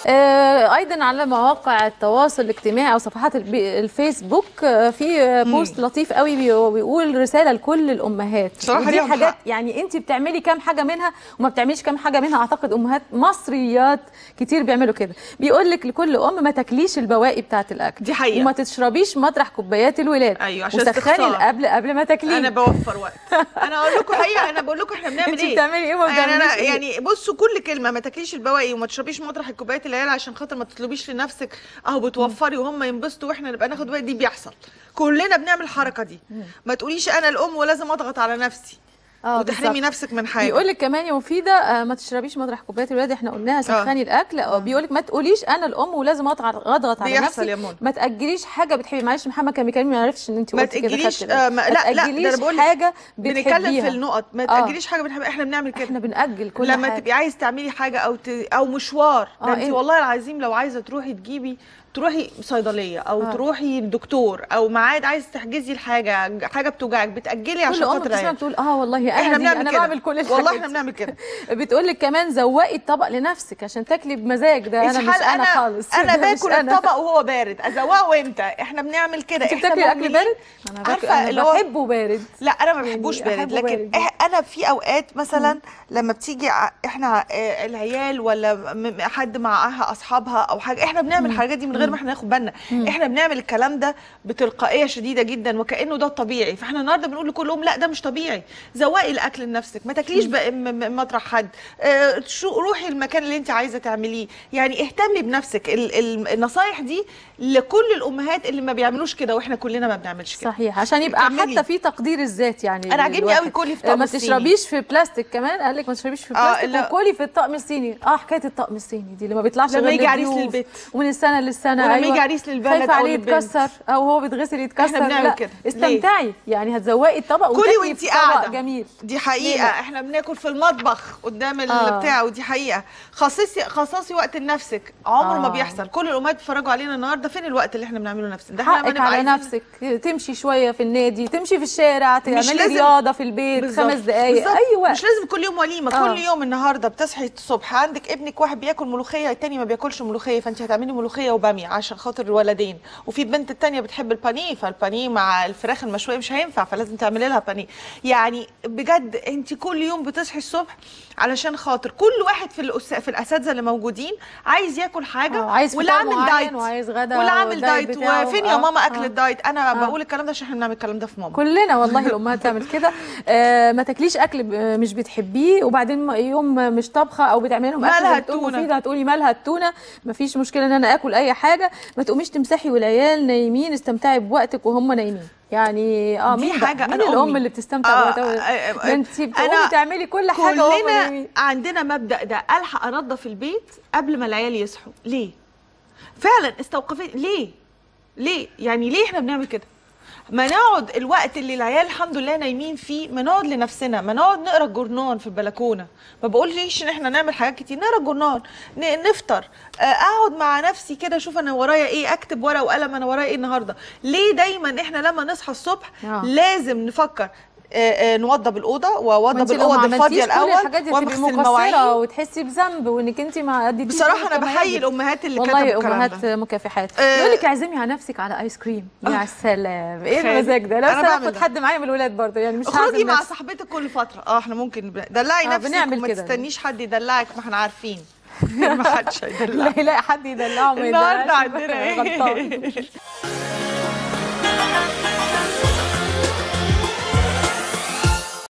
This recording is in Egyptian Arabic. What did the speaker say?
آه، ايضا على مواقع التواصل الاجتماعي او صفحات الب- الفيسبوك آه، في آه، بوست لطيف قوي بي- بيقول رساله لكل الامهات بصراحة ودي ليهم حاجات حق. يعني انت بتعملي كام حاجه منها وما بتعمليش كام حاجه منها اعتقد امهات مصريات كتير بيعملوا كده بيقول لك لكل ام ما تاكليش البواقي بتاعه الاكل دي حقيقة. وما تشربيش مطرح كوبايات الولاد أيوة، عشان وسخني استخسار. القبل قبل ما تاكليه انا بوفر وقت انا اقول لكم حقيقه انا بقول لكم احنا بنعمل انت ايه بتعملي ايه وما يعني انا بتعمليش ايه؟ يعني بصوا كل كلمه ما تاكليش البواقي وما تشربيش مطرح الكوبايات العيال عشان خاطر ما تطلبيش لنفسك اهو بتوفري وهم ينبسطوا واحنا نبقى ناخد بالي دي بيحصل كلنا بنعمل الحركه دي ما تقوليش انا الام ولازم اضغط على نفسي اه وتحرمي بالظبط. نفسك من حاجه بيقول لك كمان يا مفيده آه، ما تشربيش مطرح كوبايات الولاد احنا قلناها سخني الاكل اه بيقول لك ما تقوليش انا الام ولازم اضغط اضغط على بيحصل نفسي يا منى. ما تاجليش حاجه بتحبي معلش محمد كان بيكلمني ما عرفش ان انت ما قلتي كده تأجليش خدت بالي. آه ما لا لا ده تأجليش انا بقول لك حاجه بنتكلم بتحبيها في النقط ما آه. تاجليش حاجه بنحبها احنا بنعمل كده احنا بنأجل كل لما حاجه تبقي عايز تعملي حاجه او ت... او مشوار آه، ده انت إيه؟ والله العظيم لو عايزه تروحي تجيبي تروحي صيدليه او آه. تروحي لدكتور او ميعاد عايز تحجزي الحاجه حاجه بتوجعك بتاجلي كل عشان ام خاطر بتسمع العيال بتقول اه والله انا احنا دي بنعمل انا كده بعمل كل الحاجات والله احنا دي. بنعمل كده بتقول لك كمان زوقي الطبق لنفسك عشان تاكلي بمزاج ده انت انا مش حال انا خالص انا ده مش باكل أنا. الطبق وهو بارد ازوقه امتى احنا بنعمل كده انت احنا بتاكلي اكل مهملين. بارد انا باكل عارفه انا اللي هو بحبه بارد لا انا ما يعني بحبوش بارد أحبه لكن بارد. إح- انا في اوقات مثلا لما بتيجي ع- احنا آه، العيال ولا م- م- حد معاها اصحابها او حاجه احنا بنعمل الحاجات دي من غير ما احنا ناخد بالنا احنا بنعمل الكلام ده بتلقائيه شديده جدا وكانه ده الطبيعي فاحنا النهارده بنقول لكل ام لا ده مش طبيعي زوقي الاكل لنفسك ما تاكليش بقى م- م- مطرح حد آه، شو روحي المكان اللي انت عايزه تعمليه يعني اهتمي بنفسك ال- ال- النصايح دي لكل الامهات اللي ما بيعملوش كده واحنا كلنا ما بنعملش كده صحيح عشان يبقى كملي. حتى في تقدير الذات يعني أنا عاجبني للواحد. قوي كلي في آه، طقم ما الصيني. تشربيش في بلاستيك كمان قال لك ما تشربيش في آه، بلاستيك لا. وكلي في الطقم الصيني اه حكايه الطقم الصيني دي اللي ما بيطلعش لما غير يجي عريس للضيوف للبيت. ومن السنه للسنه ولما أيوة. يجي عريس للبلد خايفه أو عليه للبنت. يتكسر او هو بيتغسل يتكسر بنعمل لا كده. ليه؟ استمتعي يعني هتزوقي الطبق كلي وتاكلي وانتي في طبق قاعده جميل دي ليه حقيقه لا؟ احنا بناكل في المطبخ قدام آه. البتاع ودي حقيقه خصصي خصصي وقت لنفسك عمره ما آه. بيحصل كل الامهات بيتفرجوا علينا النهارده فين الوقت اللي احنا بنعمله لنفسنا ده احنا لما حقك نبقى على عايزين- نفسك تمشي شويه في النادي تمشي في الشارع تعملي لازم- رياضه في البيت بالظبط. خمس دقائق بالظبط. اي وقت مش لازم كل يوم وليمه آه. كل يوم النهارده بتصحي الصبح عندك ابنك واحد بياكل ملوخيه التاني ما بياكلش ملوخيه فانت هتعملي ملوخيه وباميه عشان خاطر الولدين وفي البنت التانيه بتحب البانيه فالبانيه مع الفراخ المشويه مش هينفع فلازم تعملي لها بانيه يعني بجد انت كل يوم بتصحي الصبح علشان خاطر كل واحد في الأس... في الاساتذه اللي موجودين عايز ياكل حاجه آه، عايز واللي فطار عامل معين دايت وعايز غدا واللي عامل والدايت دايت بتاعه. وفين يا آه، ماما اكل آه. الدايت انا آه. بقول الكلام ده عشان احنا بنعمل الكلام ده في ماما كلنا والله الامهات تعمل كده آه ما تاكليش اكل ب- آه، مش بتحبيه وبعدين م- يوم مش طابخه او بتعملي لهم اكل مالها بتقول التونة؟ مفيده هتقولي مالها التونه مفيش مشكله ان انا اكل اي حاجه ما تقوميش تمسحي والعيال نايمين استمتعي بوقتك وهم نايمين يعني اه دي مين بقى؟ حاجة مين أنا الام أمي. اللي بتستمتع آه، بوقتها آه، آه، ده انت بتقومي أنا تعملي كل حاجه وهم كلنا نايمين عندنا مبدا ده الحق انظف البيت قبل ما العيال يصحوا ليه فعلا استوقفت ليه ليه يعني ليه احنا بنعمل كده ما نقعد الوقت اللي العيال الحمد لله نايمين فيه ما نقعد لنفسنا ما نقعد نقرا الجورنان في البلكونه ما بقولش ان احنا نعمل حاجات كتير نقرا الجورنان ن- نفطر آه، اقعد مع نفسي كده اشوف انا ورايا ايه اكتب ورقه وقلم انا ورايا ايه النهارده ليه دايما احنا لما نصحى الصبح آه. لازم نفكر آه، آه، نوضب الاوضه ما واوضب انت لو ما الاوض عملتيش الفاضيه كل الاول الحاجات دي تبقي وامغسل مقصره المواعين وتحسي بذنب وانك انت ما اديتيش بصراحه انا كما بحيي يجب. الامهات اللي كتبوا والله الكلام امهات ده مكافحات آه. يقول لك اعزمي على نفسك على ايس كريم يا سلام ايه خير. المزاج ده لو أنا بعمل اخد ده. حد معايا من الولاد برضه يعني مش اخرجي هعزم مع نفسي. صاحبتك كل فتره اه احنا ممكن ب- دلعي آه، نفسك بنعمل وما كده. تستنيش حد يدلعك ما احنا عارفين ما حدش هيدلعك لا يلاقي حد يدلعه ما النهارده يدلعش عندنا غلطان ايه